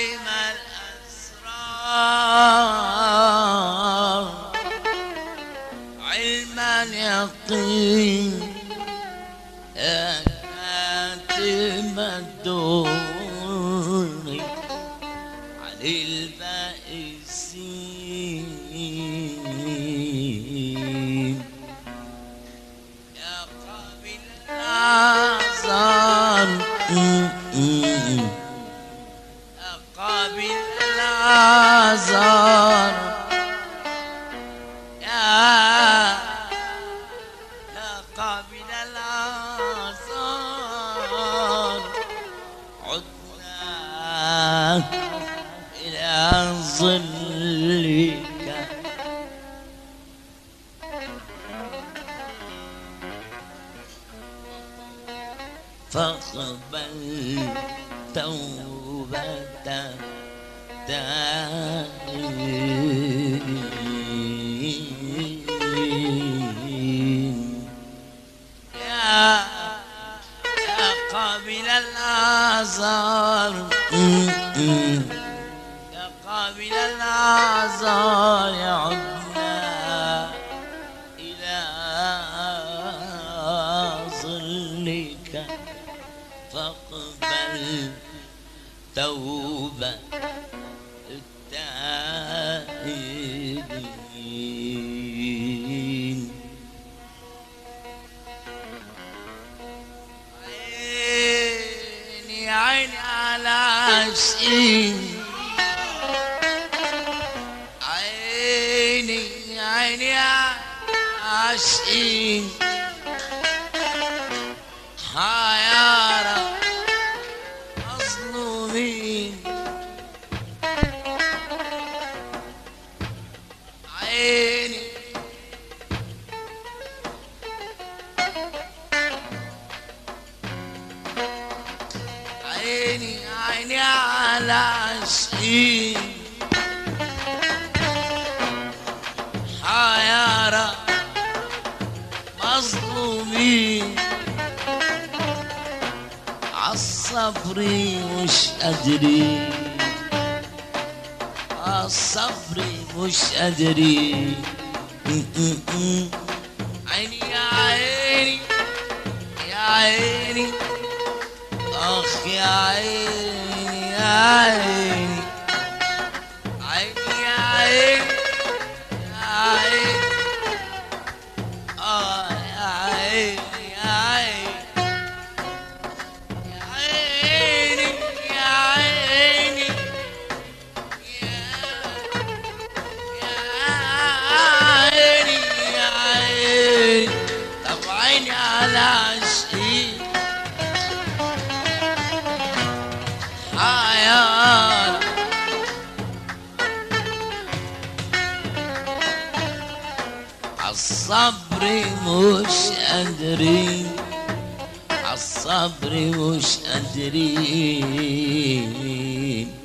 عالم الأسرار علم اليقين يا كاتم الدور عن البائسين يا قابل الأعذار يا قابل الأعذار يا يا قابل الأعذار عدنا إلى ظلك فاقبل توبة دائم يا يا قابل الآثار يا قابل الآثار عدنا إلى ظلك فاقبل توبة التائبين عيني عيني على عشقين عيني عيني على عشقين حيارة مظلومين عيني عيني عيني على عشقين حيارة مظلومين عالصبري مش قادرين عالصبري مش قادرين عيني يا عيني يا عيني اخ يا عيني يا عيني عيني يا عيني يا عيني اه يا عيني يا عيني يا عيني يا عيني يا عيني يا عيني طب عيني على عشقي حيارة عالصبر مش قادرين عالصبر مش قادرين